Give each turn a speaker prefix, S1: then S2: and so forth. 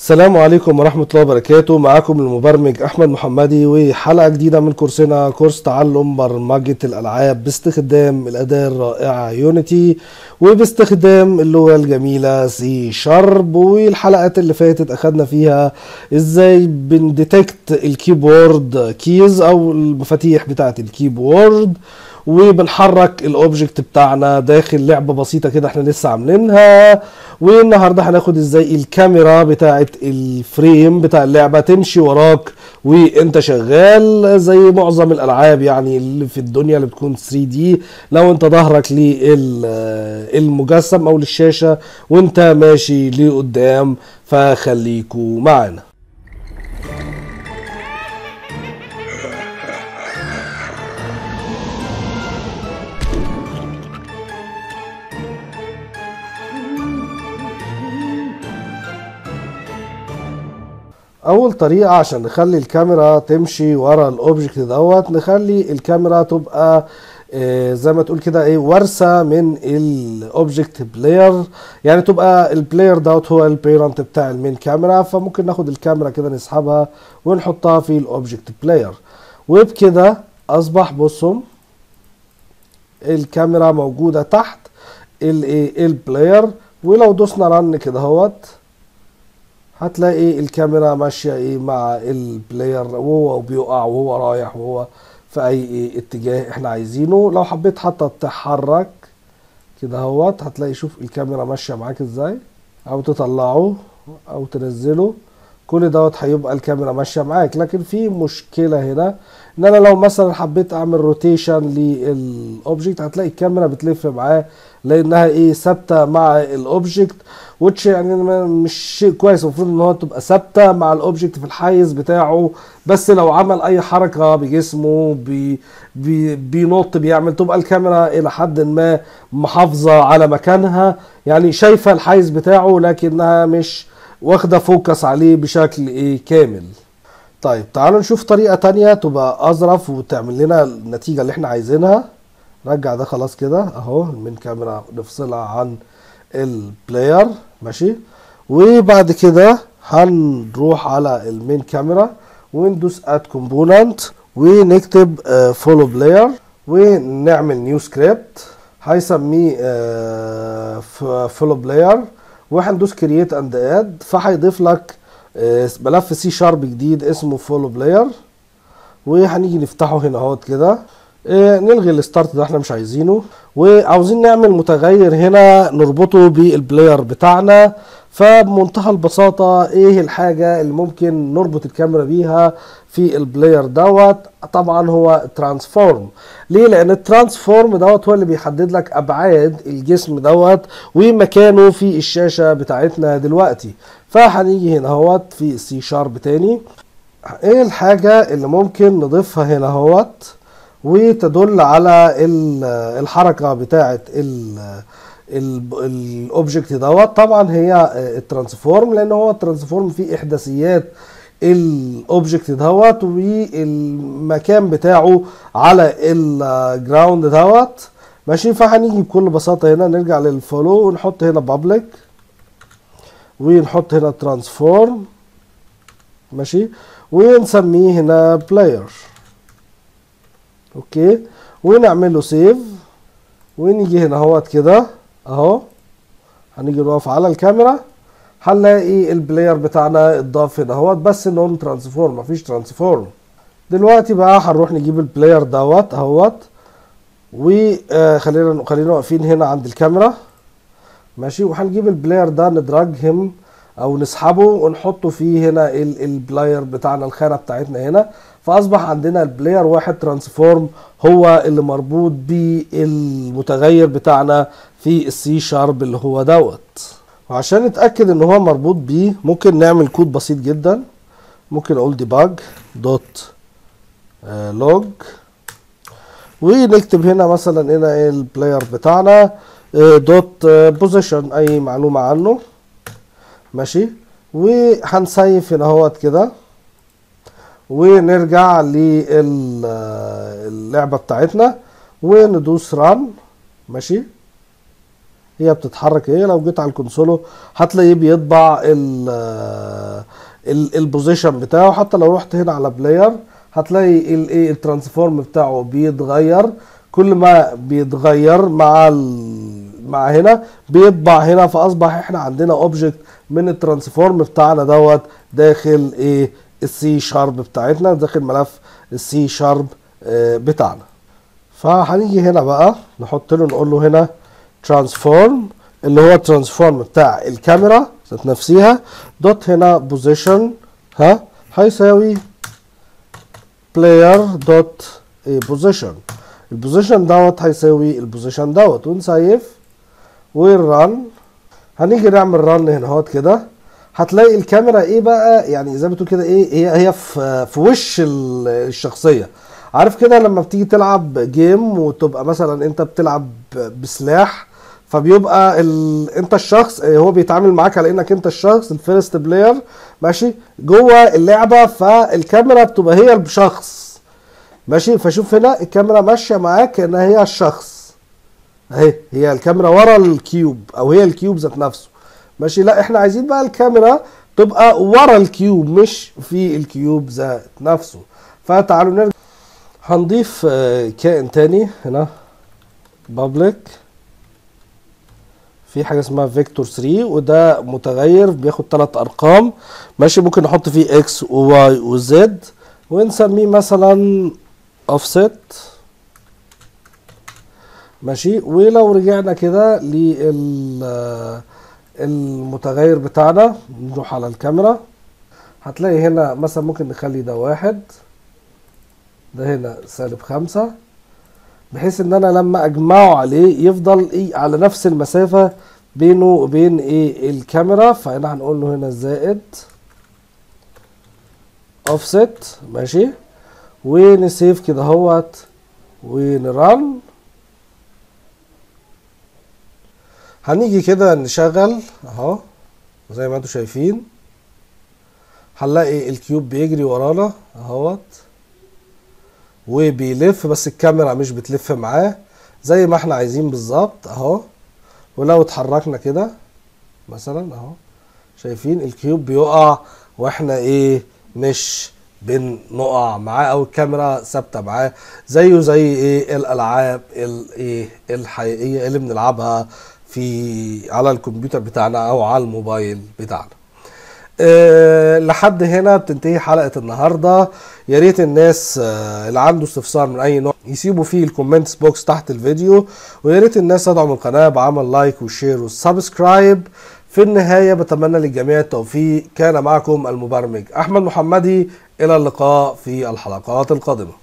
S1: السلام عليكم ورحمة الله وبركاته معاكم المبرمج أحمد محمدي وحلقة جديدة من كورسنا كورس تعلم برمجة الألعاب باستخدام الأداة الرائعة يونيتي وباستخدام اللغة الجميلة سي شارب والحلقات اللي فاتت أخدنا فيها إزاي بنديتكت الكيبورد كيز أو المفاتيح بتاعة الكيبورد وبنحرك الاوبجكت بتاعنا داخل لعبه بسيطه كده احنا لسه عاملينها والنهارده هناخد ازاي الكاميرا بتاعه الفريم بتاع اللعبه تمشي وراك وانت شغال زي معظم الالعاب يعني اللي في الدنيا اللي بتكون 3 دي لو انت ظهرك للمجسم او للشاشه وانت ماشي لقدام فخليكوا معانا اول طريقه عشان نخلي الكاميرا تمشي ورا الاوبجكت دوت نخلي الكاميرا تبقى آه، زي ما تقول كده ايه ورثه من الاوبجكت بلاير يعني تبقى البلاير دوت هو البيرنت بتاع المين كاميرا فممكن ناخد الكاميرا كده نسحبها ونحطها في الاوبجكت بلاير وبكده اصبح بصوا الكاميرا موجوده تحت الايه البلاير ولو دوسنا رن كده اهوت هتلاقي الكاميرا ماشيه ايه مع البلاير وهو بيقع وهو رايح وهو في اي إيه اتجاه احنا عايزينه لو حبيت حتى تحرك كده اهوت هتلاقي شوف الكاميرا ماشيه معاك ازاي او تطلعه او تنزله كل دوت هيبقى الكاميرا ماشيه معاك لكن في مشكله هنا ان انا لو مثلا حبيت اعمل روتيشن للاوبجكت هتلاقي الكاميرا بتلف معاه لانها ايه ثابته مع الاوبجكت وتش يعني مش شيء كويس المفروض ان هو تبقى ثابته مع الاوبجكت في الحيز بتاعه بس لو عمل اي حركه بجسمه بي بي بينط بيعمل تبقى الكاميرا الى حد ما محافظه على مكانها يعني شايفه الحيز بتاعه لكنها مش واخده فوكس عليه بشكل ايه كامل طيب تعالوا نشوف طريقه تانية تبقى اظرف وتعمل لنا النتيجه اللي احنا عايزينها رجع ده خلاص كده اهو من كاميرا نفصلها عن البلاير ماشي وبعد كده هنروح على المين كاميرا وندوس اد كومبوننت ونكتب فولو بلاير ونعمل نيو سكريبت هيسميه فولو بلاير وهندوس كرييت اند اد فهيضيف لك ملف سي شارب جديد اسمه فولو بلاير وهنيجي نفتحه هنا اهوت كده إيه نلغي الستارت ده احنا مش عايزينه وعاوزين نعمل متغير هنا نربطه بالبلاير بتاعنا فبمنتهى البساطة ايه الحاجة اللي ممكن نربط الكاميرا بيها في البلاير دوت طبعا هو ترانسفورم ليه لان الترانسفورم دوت هو اللي بيحدد لك ابعاد الجسم دوت ومكانه في الشاشة بتاعتنا دلوقتي فهنيجي هنا اهوت في السي شارب تاني ايه الحاجة اللي ممكن نضيفها هنا اهوت وتدل على الحركه بتاعه الاوبجكت دوت طبعا هي الترانسفورم لان هو الترانسفورم فيه احداثيات الاوبجكت دوت والمكان بتاعه على الجراوند دوت ماشي فهنيجي بكل بساطه هنا نرجع للفولو ونحط هنا بابليك ونحط هنا ترانسفورم ماشي ونسميه هنا بلاير اوكي ونعمل له سيف ونيجي هنا اهوت كده اهو هنيجي نقف على الكاميرا هنلاقي البلاير بتاعنا اتضاف هنا اهوت بس نون ترانسفورم مفيش ترانسفورم دلوقتي بقى هنروح نجيب البلاير دوت اهوت وخلينا خلينا واقفين هنا عند الكاميرا ماشي وهنجيب البلاير ده ندرجهم او نسحبه ونحطه فيه هنا البلاير بتاعنا الخانه بتاعتنا هنا فاصبح عندنا البلاير واحد ترانسفورم هو اللي مربوط بالمتغير بتاعنا في السي شارب اللي هو دوت وعشان نتاكد ان هو مربوط بيه ممكن نعمل كود بسيط جدا ممكن اقول ديباج دوت لوج ونكتب هنا مثلا هنا ايه البلاير بتاعنا دوت بوزيشن اي معلومه عنه ماشي وهنسيف هنا اهوت كده ونرجع للعبه بتاعتنا وندوس ران ماشي هي بتتحرك ايه لو جيت على الكونسولو هتلاقيه بيطبع ال ال- البوزيشن بتاعه حتى لو رحت هنا على بلاير هتلاقي الايه الترانسفورم بتاعه بيتغير كل ما بيتغير مع ال... مع هنا بيطبع هنا فاصبح احنا عندنا اوبجكت من الترانسفورم بتاعنا دوت داخل ايه السي شارب بتاعتنا داخل ملف السي شارب بتاعنا فهنيجي هنا بقى نحط له نقول له هنا ترانسفورم اللي هو الترانسفورم بتاع الكاميرا ذات نفسها دوت هنا بوزيشن ها هيساوي بلاير دوت بوزيشن البوزيشن دوت هيساوي البوزيشن دوت ونسيف ونرن هنيجي نعمل رن هنا اهوت كده هتلاقي الكاميرا ايه بقى يعني زي ما تقول كده ايه هي هي في في وش ال- الشخصيه عارف كده لما بتيجي تلعب جيم وتبقى مثلا انت بتلعب بسلاح فبيبقى ال... انت الشخص اه، هو بيتعامل معاك على انك انت الشخص الفيرست بلاير ماشي جوه اللعبه فالكاميرا بتبقى هي الشخص ماشي فشوف هنا الكاميرا ماشيه معاك كانها هي الشخص اهي هي الكاميرا ورا الكيوب او هي الكيوب ذات نفسه ماشي لا احنا عايزين بقى الكاميرا تبقى ورا الكيوب مش في الكيوب ذات نفسه فتعالوا نرجع هنضيف اه، كائن تاني هنا بابليك في حاجه اسمها فيكتور 3 وده متغير بياخد ثلاث ارقام ماشي ممكن نحط فيه اكس وواي وزد ونسميه مثلا اوفست ماشي ولو رجعنا كده لل المتغير بتاعنا نروح على الكاميرا هتلاقي هنا مثلا ممكن نخلي ده واحد ده هنا سالب خمسة بحيث ان انا لما اجمعه عليه يفضل ايه على نفس المسافة بينه وبين ايه الكاميرا فهنا هنقول له هنا زائد اوفست ماشي ونسيف كده اهوت ونرن هنيجي كده نشغل اهو زي ما انتم شايفين هنلاقي الكيوب بيجري ورانا اهوت وبيلف بس الكاميرا مش بتلف معاه زي ما احنا عايزين بالظبط اهو ولو اتحركنا كده مثلا اهو شايفين الكيوب بيقع واحنا ايه مش بنقع معاه او الكاميرا ثابته معاه زيه زي ايه الالعاب الايه الحقيقيه اللي بنلعبها في على الكمبيوتر بتاعنا او على الموبايل بتاعنا أه لحد هنا بتنتهي حلقة النهاردة يا ريت الناس أه اللي عنده استفسار من أي نوع يسيبوا فيه الكومنتس بوكس تحت الفيديو ويا ريت الناس تدعم القناة بعمل لايك وشير وسبسكرايب في النهاية بتمنى للجميع التوفيق كان معكم المبرمج أحمد محمدي إلى اللقاء في الحلقات القادمة